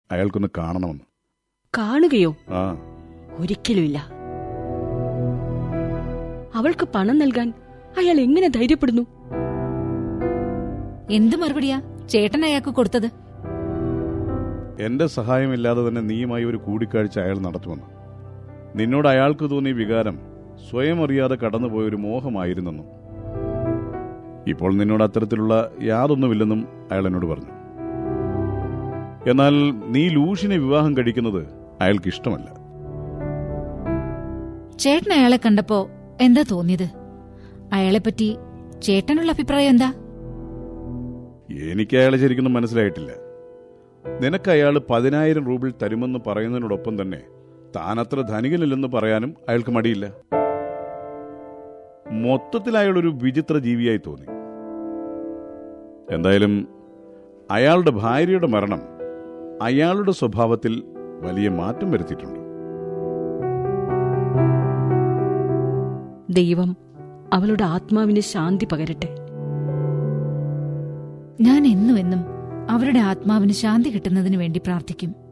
അയാൾക്കൊന്ന് കാണണമെന്ന് കാണുകയോ ആ ഒരിക്കലുമില്ല അവൾക്ക് പണം നൽകാൻ അയാൾ എങ്ങനെ ധൈര്യപ്പെടുന്നു എന്ത് മറുപടിയാ ചേട്ടൻ അയാൾക്ക് കൊടുത്തത് എന്റെ സഹായമില്ലാതെ തന്നെ നീയുമായി ഒരു കൂടിക്കാഴ്ച അയാൾ നടത്തുമെന്ന് നിന്നോട് അയാൾക്ക് തോന്നിയ വികാരം സ്വയം അറിയാതെ കടന്നുപോയ ഒരു മോഹമായിരുന്നെന്നും ഇപ്പോൾ നിന്നോട് അത്തരത്തിലുള്ള യാതൊന്നുമില്ലെന്നും അയാൾ എന്നോട് പറഞ്ഞു എന്നാൽ നീ ലൂഷിനെ വിവാഹം കഴിക്കുന്നത് അയാൾക്ക് ഇഷ്ടമല്ല ചേട്ടൻ അയാളെ കണ്ടപ്പോ എന്താ തോന്നിയത് അയാളെപ്പറ്റി ചേട്ടനുള്ള അഭിപ്രായം എന്താ എനിക്ക് അയാളെ ശരിക്കൊന്നും മനസ്സിലായിട്ടില്ല നിനക്ക് അയാൾ പതിനായിരം റൂബിൾ തരുമെന്ന് പറയുന്നതിനോടൊപ്പം തന്നെ താൻ അത്ര ധനികനില്ലെന്ന് പറയാനും അയാൾക്ക് മടിയില്ല മൊത്തത്തിൽ അയാൾ ഒരു വിചിത്ര ജീവിയായി തോന്നി എന്തായാലും അയാളുടെ ഭാര്യയുടെ മരണം അയാളുടെ സ്വഭാവത്തിൽ വലിയ മാറ്റം വരുത്തിയിട്ടുണ്ട് ദൈവം അവളുടെ ആത്മാവിന് ശാന്തി പകരട്ടെ ഞാൻ എന്നും എന്നും അവരുടെ ആത്മാവിന് ശാന്തി കിട്ടുന്നതിന് വേണ്ടി പ്രാർത്ഥിക്കും